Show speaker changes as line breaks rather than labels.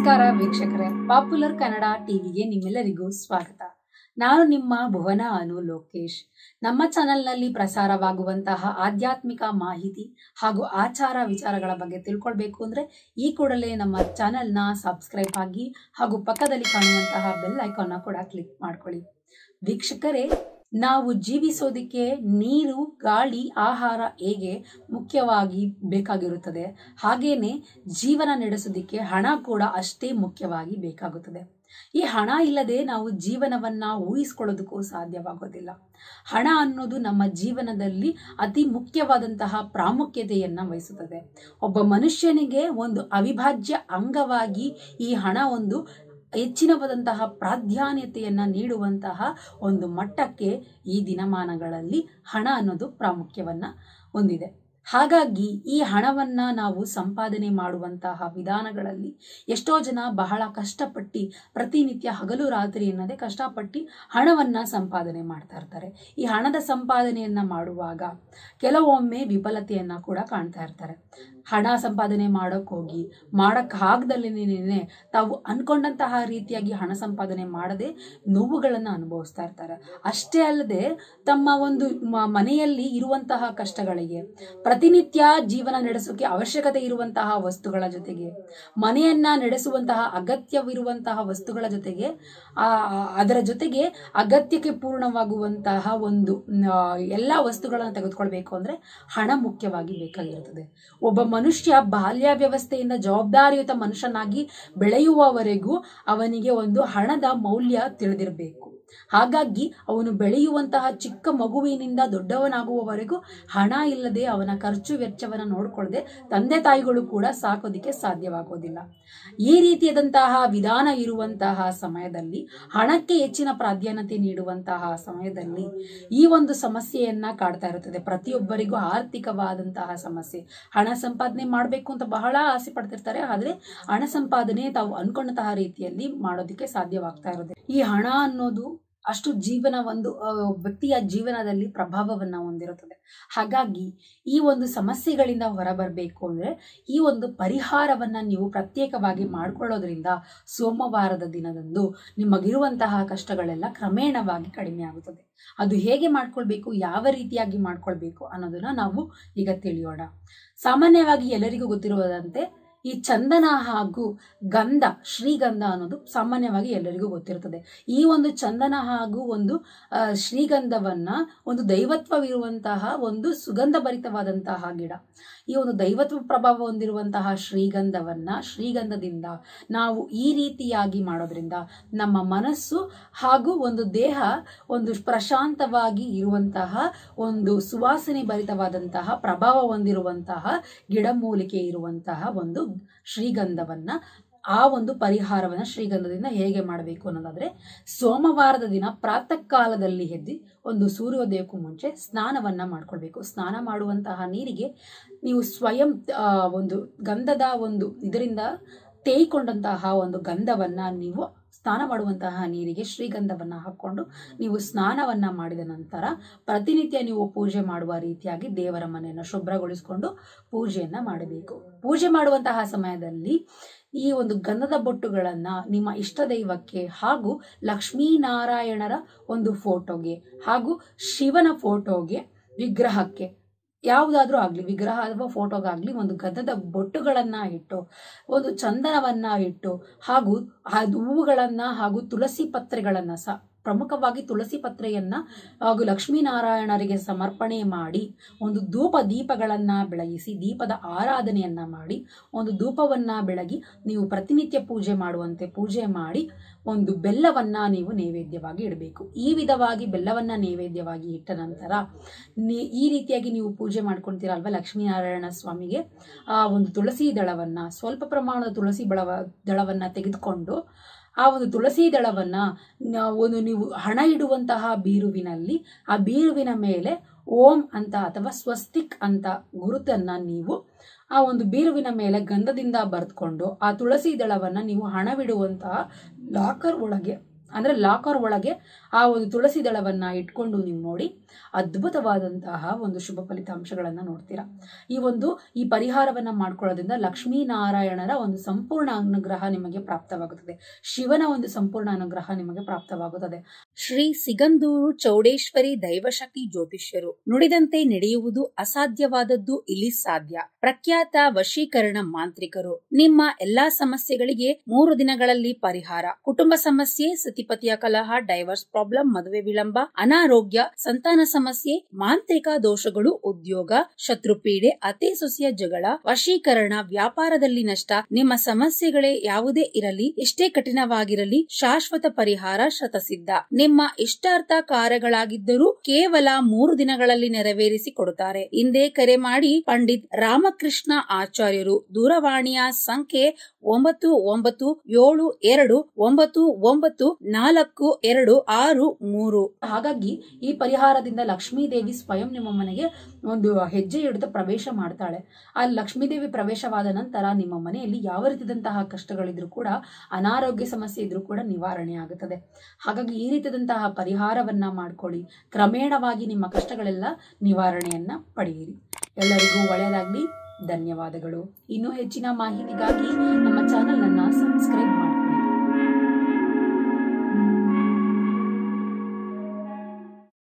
ನಮಸ್ಕಾರ ವೀಕ್ಷಕರೇ ಪಾಪ್ಯುಲರ್ ಕನ್ನಡ ಟಿವಿಗೆ ನಿಮ್ಮೆಲ್ಲರಿಗೂ ಸ್ವಾಗತ ನಾನು ನಿಮ್ಮ ಭುವನ ಅನು ಲೋಕೇಶ್ ನಮ್ಮ ಚಾನೆಲ್ನಲ್ಲಿ ಪ್ರಸಾರವಾಗುವಂತಹ ಆಧ್ಯಾತ್ಮಿಕ ಮಾಹಿತಿ ಹಾಗೂ ಆಚಾರ ವಿಚಾರಗಳ ಬಗ್ಗೆ ತಿಳ್ಕೊಳ್ಬೇಕು ಅಂದ್ರೆ ಈ ಕೂಡಲೇ ನಮ್ಮ ಚಾನೆಲ್ನ ಸಬ್ಸ್ಕ್ರೈಬ್ ಆಗಿ ಹಾಗೂ ಪಕ್ಕದಲ್ಲಿ ಕಾಣುವಂತಹ ಬೆಲ್ ಐಕಾನ್ನ ಕೂಡ ಕ್ಲಿಕ್ ಮಾಡ್ಕೊಳ್ಳಿ ವೀಕ್ಷಕರೇ ನಾವು ಜೀವಿಸೋದಕ್ಕೆ ನೀರು ಗಾಳಿ ಆಹಾರ ಹೇಗೆ ಮುಖ್ಯವಾಗಿ ಬೇಕಾಗಿರುತ್ತದೆ ಹಾಗೇನೆ ಜೀವನ ನಡೆಸೋದಕ್ಕೆ ಹಣ ಕೂಡ ಅಷ್ಟೇ ಮುಖ್ಯವಾಗಿ ಬೇಕಾಗುತ್ತದೆ ಈ ಹಣ ಇಲ್ಲದೆ ನಾವು ಜೀವನವನ್ನ ಊಹಿಸ್ಕೊಳ್ಳೋದಕ್ಕೂ ಸಾಧ್ಯವಾಗೋದಿಲ್ಲ ಹಣ ಅನ್ನೋದು ನಮ್ಮ ಜೀವನದಲ್ಲಿ ಅತಿ ಮುಖ್ಯವಾದಂತಹ ಪ್ರಾಮುಖ್ಯತೆಯನ್ನ ವಹಿಸುತ್ತದೆ ಒಬ್ಬ ಮನುಷ್ಯನಿಗೆ ಒಂದು ಅವಿಭಾಜ್ಯ ಅಂಗವಾಗಿ ಈ ಹಣ ಒಂದು ಹೆಚ್ಚಿನವಾದಂತಹ ಪ್ರಾಧಾನ್ಯತೆಯನ್ನ ನೀಡುವಂತಹ ಒಂದು ಮಟ್ಟಕ್ಕೆ ಈ ದಿನಮಾನಗಳಲ್ಲಿ ಹಣ ಅನ್ನೋದು ಪ್ರಾಮುಖ್ಯವನ್ನ ಹೊಂದಿದೆ ಹಾಗಾಗಿ ಈ ಹಣವನ್ನ ನಾವು ಸಂಪಾದನೆ ಮಾಡುವಂತಹ ವಿಧಾನಗಳಲ್ಲಿ ಎಷ್ಟೋ ಜನ ಬಹಳ ಕಷ್ಟಪಟ್ಟು ಪ್ರತಿನಿತ್ಯ ಹಗಲು ರಾತ್ರಿ ಎನ್ನದೆ ಕಷ್ಟಪಟ್ಟು ಹಣವನ್ನ ಸಂಪಾದನೆ ಮಾಡ್ತಾ ಇರ್ತಾರೆ ಈ ಹಣದ ಸಂಪಾದನೆಯನ್ನ ಮಾಡುವಾಗ ಕೆಲವೊಮ್ಮೆ ವಿಫಲತೆಯನ್ನ ಕೂಡ ಕಾಣ್ತಾ ಇರ್ತಾರೆ ಹಣ ಸಂಪಾದನೆ ಮಾಡೋಕ್ ಹೋಗಿ ಮಾಡಕ್ ಆಗದಲ್ಲೇನೆ ತಾವು ಅನ್ಕೊಂಡಂತಹ ರೀತಿಯಾಗಿ ಹಣ ಸಂಪಾದನೆ ಮಾಡದೆ ನೋವುಗಳನ್ನ ಅನುಭವಿಸ್ತಾ ಇರ್ತಾರೆ ಅಷ್ಟೇ ಅಲ್ಲದೆ ತಮ್ಮ ಒಂದು ಮ- ಮನೆಯಲ್ಲಿ ಇರುವಂತಹ ಕಷ್ಟಗಳಿಗೆ ಪ್ರತಿನಿತ್ಯ ಜೀವನ ನಡೆಸೋಕೆ ಅವಶ್ಯಕತೆ ಇರುವಂತಹ ವಸ್ತುಗಳ ಜೊತೆಗೆ ಮನೆಯನ್ನ ನಡೆಸುವಂತಹ ಅಗತ್ಯವಿರುವಂತಹ ವಸ್ತುಗಳ ಜೊತೆಗೆ ಆ ಅದರ ಜೊತೆಗೆ ಅಗತ್ಯಕ್ಕೆ ಪೂರ್ಣವಾಗುವಂತಹ ಒಂದು ಆ, ಎಲ್ಲಾ ವಸ್ತುಗಳನ್ನ ತೆಗೆದುಕೊಳ್ಬೇಕು ಅಂದ್ರೆ ಹಣ ಮುಖ್ಯವಾಗಿ ಬೇಕಾಗಿರುತ್ತದೆ ಒಬ್ಬ ಮನುಷ್ಯ ಬಾಲ್ಯ ವ್ಯವಸ್ಥೆಯಿಂದ ಜವಾಬ್ದಾರಿಯುತ ಮನುಷ್ಯನಾಗಿ ಬೆಳೆಯುವವರೆಗೂ ಅವನಿಗೆ ಒಂದು ಹಣದ ಮೌಲ್ಯ ತಿಳಿದಿರಬೇಕು ಹಾಗಾಗಿ ಅವನು ಬೆಳೆಯುವಂತಹ ಚಿಕ್ಕ ಮಗುವಿನಿಂದ ದೊಡ್ಡವನಾಗುವವರೆಗೂ ಹಣ ಇಲ್ಲದೆ ಅವನ ಖರ್ಚು ವೆಚ್ಚವನ್ನ ನೋಡ್ಕೊಳ್ಳದೆ ತಂದೆ ತಾಯಿಗಳು ಕೂಡ ಸಾಕೋದಿಕ್ಕೆ ಸಾಧ್ಯವಾಗೋದಿಲ್ಲ ಈ ರೀತಿಯಾದಂತಹ ವಿಧಾನ ಇರುವಂತಹ ಸಮಯದಲ್ಲಿ ಹಣಕ್ಕೆ ಹೆಚ್ಚಿನ ಪ್ರಾಧಾನ್ಯತೆ ನೀಡುವಂತಹ ಸಮಯದಲ್ಲಿ ಈ ಒಂದು ಸಮಸ್ಯೆಯನ್ನ ಕಾಡ್ತಾ ಇರುತ್ತದೆ ಪ್ರತಿಯೊಬ್ಬರಿಗೂ ಆರ್ಥಿಕವಾದಂತಹ ಸಮಸ್ಯೆ ಹಣ ಸಂಪಾದನೆ ಮಾಡಬೇಕು ಅಂತ ಬಹಳ ಆಸೆ ಪಡ್ತಿರ್ತಾರೆ ಆದ್ರೆ ಹಣ ಸಂಪಾದನೆ ತಾವು ಅನ್ಕೊಂಡಂತಹ ರೀತಿಯಲ್ಲಿ ಮಾಡೋದಕ್ಕೆ ಸಾಧ್ಯವಾಗ್ತಾ ಇರೋದು ಈ ಹಣ ಅನ್ನೋದು ಅಷ್ಟು ಜೀವನ ಒಂದು ಆ, ವ್ಯಕ್ತಿಯ ಜೀವನದಲ್ಲಿ ಪ್ರಭಾವವನ್ನ ಹೊಂದಿರುತ್ತದೆ ಹಾಗಾಗಿ ಈ ಒಂದು ಸಮಸ್ಯೆಗಳಿಂದ ಹೊರಬರಬೇಕು ಅಂದ್ರೆ ಈ ಒಂದು ಪರಿಹಾರವನ್ನ ನೀವು ಪ್ರತ್ಯೇಕವಾಗಿ ಮಾಡ್ಕೊಳ್ಳೋದ್ರಿಂದ ಸೋಮವಾರದ ದಿನದಂದು ನಿಮಗಿರುವಂತಹ ಕಷ್ಟಗಳೆಲ್ಲ ಕ್ರಮೇಣವಾಗಿ ಕಡಿಮೆ ಆಗುತ್ತದೆ ಅದು ಹೇಗೆ ಮಾಡ್ಕೊಳ್ಬೇಕು ಯಾವ ರೀತಿಯಾಗಿ ಮಾಡ್ಕೊಳ್ಬೇಕು ಅನ್ನೋದನ್ನ ನಾವು ಈಗ ತಿಳಿಯೋಣ ಸಾಮಾನ್ಯವಾಗಿ ಎಲ್ಲರಿಗೂ ಗೊತ್ತಿರುವುದಂತೆ ಈ ಚಂದನ ಹಾಗೂ ಗಂಧ ಶ್ರೀಗಂಧ ಅನ್ನೋದು ಸಾಮಾನ್ಯವಾಗಿ ಎಲ್ಲರಿಗೂ ಗೊತ್ತಿರುತ್ತದೆ ಈ ಒಂದು ಚಂದನ ಹಾಗೂ ಒಂದು ಆ, ಶ್ರೀಗಂಧವನ್ನ ಒಂದು ದೈವತ್ವವಿರುವಂತಹ ಒಂದು ಸುಗಂಧ ಭರಿತವಾದಂತಹ ಗಿಡ ಈ ಒಂದು ದೈವತ್ವ ಪ್ರಭಾವ ಹೊಂದಿರುವಂತಹ ಶ್ರೀಗಂಧವನ್ನ ಶ್ರೀಗಂಧದಿಂದ ನಾವು ಈ ರೀತಿಯಾಗಿ ಮಾಡೋದ್ರಿಂದ ನಮ್ಮ ಮನಸ್ಸು ಹಾಗೂ ಒಂದು ದೇಹ ಒಂದು ಪ್ರಶಾಂತವಾಗಿ ಇರುವಂತಹ ಒಂದು ಸುವಾಸನೆ ಭರಿತವಾದಂತಹ ಪ್ರಭಾವ ಹೊಂದಿರುವಂತಹ ಗಿಡಮೂಲಿಕೆ ಇರುವಂತಹ ಒಂದು ಶ್ರೀಗಂಧವನ್ನ ಆ ಒಂದು ಪರಿಹಾರವನ್ನ ಶ್ರೀಗಂಧದಿಂದ ಹೇಗೆ ಮಾಡಬೇಕು ಅನ್ನೋದಾದ್ರೆ ಸೋಮವಾರದ ದಿನ ಪ್ರಾತಃ ಕಾಲದಲ್ಲಿ ಎದ್ದು ಒಂದು ಸೂರ್ಯೋದಯಕ್ಕೂ ಮುಂಚೆ ಸ್ನಾನವನ್ನ ಮಾಡ್ಕೊಳ್ಬೇಕು ಸ್ನಾನ ಮಾಡುವಂತಹ ನೀರಿಗೆ ನೀವು ಸ್ವಯಂ ಆ, ಒಂದು ಗಂಧದ ಒಂದು ಇದರಿಂದ ತೇಯ್ಕೊಂಡಂತಹ ಒಂದು ಗಂಧವನ್ನ ನೀವು ಸ್ನಾನ ಮಾಡುವಂತಹ ನೀರಿಗೆ ಶ್ರೀಗಂಧವನ್ನ ಹಾಕೊಂಡು ನೀವು ಸ್ನಾನವನ್ನ ಮಾಡಿದ ನಂತರ ಪ್ರತಿನಿತ್ಯ ನೀವು ಪೂಜೆ ಮಾಡುವ ರೀತಿಯಾಗಿ ದೇವರ ಮನೆಯನ್ನು ಶುಭ್ರಗೊಳಿಸಿಕೊಂಡು ಪೂಜೆಯನ್ನ ಮಾಡಬೇಕು ಪೂಜೆ ಮಾಡುವಂತಹ ಸಮಯದಲ್ಲಿ ಈ ಒಂದು ಗಂಧದ ಬೊಟ್ಟುಗಳನ್ನ ನಿಮ್ಮ ಇಷ್ಟ ದೈವಕ್ಕೆ ಹಾಗೂ ಲಕ್ಷ್ಮೀನಾರಾಯಣರ ಒಂದು ಫೋಟೋಗೆ ಹಾಗೂ ಶಿವನ ಫೋಟೋಗೆ ವಿಗ್ರಹಕ್ಕೆ ಯಾವುದಾದ್ರೂ ಆಗ್ಲಿ ವಿಗ್ರಹ ಅಥವಾ ಫೋಟೋಗಾಗ್ಲಿ ಒಂದು ಗಂಧದ ಬೊಟ್ಟುಗಳನ್ನ ಇಟ್ಟು ಒಂದು ಚಂದನವನ್ನ ಇಟ್ಟು ಹಾಗೂ ಅದು ಹೂವುಗಳನ್ನ ಹಾಗೂ ತುಳಸಿ ಪತ್ರೆಗಳನ್ನ ಸ ಪ್ರಮುಖವಾಗಿ ತುಳಸಿ ಪತ್ರೆಯನ್ನ ಹಾಗೂ ಲಕ್ಷ್ಮೀನಾರಾಯಣರಿಗೆ ಸಮರ್ಪಣೆ ಮಾಡಿ ಒಂದು ಧೂಪ ದೀಪಗಳನ್ನ ಬೆಳಗಿಸಿ ದೀಪದ ಆರಾಧನೆಯನ್ನ ಮಾಡಿ ಒಂದು ಧೂಪವನ್ನ ಬೆಳಗಿ ನೀವು ಪ್ರತಿನಿತ್ಯ ಪೂಜೆ ಮಾಡುವಂತೆ ಪೂಜೆ ಮಾಡಿ ಒಂದು ಬೆಲ್ಲವನ್ನ ನೀವು ನೈವೇದ್ಯವಾಗಿ ಇಡಬೇಕು ಈ ವಿಧವಾಗಿ ಬೆಲ್ಲವನ್ನ ನೈವೇದ್ಯವಾಗಿ ಇಟ್ಟ ನಂತರ ನೀ- ಈ ರೀತಿಯಾಗಿ ನೀವು ಪೂಜೆ ಮಾಡ್ಕೊಂತೀರಲ್ವ ಲಕ್ಷ್ಮೀನಾರಾಯಣ ಸ್ವಾಮಿಗೆ ಆ ಒಂದು ತುಳಸಿ ದಳವನ್ನ ಸ್ವಲ್ಪ ಪ್ರಮಾಣದ ತುಳಸಿ ಬಳವ ದಳವನ್ನ ತೆಗೆದುಕೊಂಡು ಆ ಒಂದು ತುಳಸಿ ದಳವನ್ನ ನ- ಒಂದು ನೀವು ಹಣ ಇಡುವಂತಹ ಬೀರುವಿನಲ್ಲಿ ಆ ಬೀರುವಿನ ಮೇಲೆ ಓಂ ಅಂತ ಅಥವಾ ಸ್ವಸ್ತಿಕ್ ಅಂತ ಗುರುತನ್ನ ನೀವು ಆ ಒಂದು ಬೀರುವಿನ ಮೇಲೆ ಗಂಧದಿಂದ ಬರೆದುಕೊಂಡು ಆ ತುಳಸಿ ದಳವನ್ನ ನೀವು ಹಣವಿಡುವಂತಹ ಲಾಕರ್ ಒಳಗೆ ಅಂದ್ರೆ ಲಾಕರ್ ಒಳಗೆ ಆ ಒಂದು ತುಳಸಿ ದಳವನ್ನ ಇಟ್ಕೊಂಡು ನೀವು ನೋಡಿ ಅದ್ಭುತವಾದಂತಹ ಒಂದು ಶುಭ ಫಲಿತಾಂಶಗಳನ್ನ ನೋಡ್ತೀರಾ ಈ ಒಂದು ಈ ಪರಿಹಾರವನ್ನ ಮಾಡ್ಕೊಳ್ಳೋದ್ರಿಂದ ಲಕ್ಷ್ಮೀನಾರಾಯಣರ ಒಂದು ಸಂಪೂರ್ಣ ಅನುಗ್ರಹ ನಿಮಗೆ ಪ್ರಾಪ್ತವಾಗುತ್ತದೆ ಶಿವನ ಒಂದು ಸಂಪೂರ್ಣ ಅನುಗ್ರಹ ನಿಮಗೆ ಪ್ರಾಪ್ತವಾಗುತ್ತದೆ ಶ್ರೀ ಸಿಗಂದೂರು ಚೌಡೇಶ್ವರಿ ದೈವಶಕ್ತಿ ಜ್ಯೋತಿಷ್ಯರು ನುಡಿದಂತೆ ನಡೆಯುವುದು ಅಸಾಧ್ಯವಾದದ್ದು ಇಲ್ಲಿ ಸಾಧ್ಯ ಪ್ರಖ್ಯಾತ ವಶೀಕರಣ ಮಾಂತ್ರಿಕರು ನಿಮ್ಮ ಎಲ್ಲಾ ಸಮಸ್ಯೆಗಳಿಗೆ ಮೂರು ದಿನಗಳಲ್ಲಿ ಪರಿಹಾರ ಕುಟುಂಬ ಸಮಸ್ಯೆ ಸತಿಪತಿಯ ಕಲಹ ಡೈವರ್ಸ್ ಪ್ರಾಬ್ಲಮ್ ಮದುವೆ ವಿಳಂಬ ಅನಾರೋಗ್ಯ ಸಂತಾನ ಸಮಸ್ಯೆ ಮಾಂತ್ರಿಕ ದೋಷಗಳು ಉದ್ಯೋಗ ಶತ್ರುಪೀಡೆ ಅತಿ ಸೊಸೆಯ ಜಗಳ ವಶೀಕರಣ ವ್ಯಾಪಾರದಲ್ಲಿ ನಷ್ಟ ನಿಮ್ಮ ಸಮಸ್ಯೆಗಳೇ ಯಾವುದೇ ಇರಲಿ ಎಷ್ಟೇ ಕಠಿಣವಾಗಿರಲಿ ಶಾಶ್ವತ ಪರಿಹಾರ ಶತಸಿದ್ಧ ನಿಮ್ಮ ಇಷ್ಟಾರ್ಥ ಕಾರ್ಯಗಳಾಗಿದ್ದರೂ ಕೇವಲ ಮೂರು ದಿನಗಳಲ್ಲಿ ನೆರವೇರಿಸಿ ಕೊಡುತ್ತಾರೆ ಹಿಂದೆ ಕರೆ ಮಾಡಿ ಪಂಡಿತ್ ರಾಮಕೃಷ್ಣ ಆಚಾರ್ಯರು ದೂರವಾಣಿಯ ಸಂಖ್ಯೆ ಒಂಬತ್ತು ಒಂಬತ್ತು ಏಳು ಎರಡು ಒಂಬತ್ತು ಒಂಬತ್ತು ನಾಲ್ಕು ಎರಡು ಆರು ಮೂರು ಹಾಗಾಗಿ ಈ ಪರಿಹಾರದಿಂದ ಲಕ್ಷ್ಮೀ ದೇವಿ ಸ್ವಯಂ ನಿಮ್ಮ ಮನೆಗೆ ಒಂದು ಹೆಜ್ಜೆ ಹಿಡಿದು ಪ್ರವೇಶ ಮಾಡ್ತಾಳೆ ಆ ಲಕ್ಷ್ಮೀ ದೇವಿ ಪ್ರವೇಶವಾದ ನಂತರ ನಿಮ್ಮ ಮನೆಯಲ್ಲಿ ಯಾವ ರೀತಿಯಾದಂತಹ ಕಷ್ಟಗಳಿದ್ರು ಕೂಡ ಅನಾರೋಗ್ಯ ಸಮಸ್ಯೆ ಇದ್ರೂ ಕೂಡ ನಿವಾರಣೆ ಆಗುತ್ತದೆ ಹಾಗಾಗಿ ಈ ರೀತಿಯಾದಂತಹ ಪರಿಹಾರವನ್ನ ಮಾಡ್ಕೊಳ್ಳಿ ಕ್ರಮೇಣವಾಗಿ ನಿಮ್ಮ ಕಷ್ಟಗಳೆಲ್ಲ ನಿವಾರಣೆಯನ್ನ ಪಡೆಯಿರಿ ಎಲ್ಲರಿಗೂ ಒಳ್ಳೆಯದಾಗ್ಲಿ ಧನ್ಯವಾದಗಳು ಇನ್ನೂ ಹೆಚ್ಚಿನ ಮಾಹಿತಿಗಾಗಿ ನಮ್ಮ ಚಾನೆಲ್ ಅನ್ನ ಸಬ್ಸ್ಕ್ರೈಬ್ ಮಾಡಿ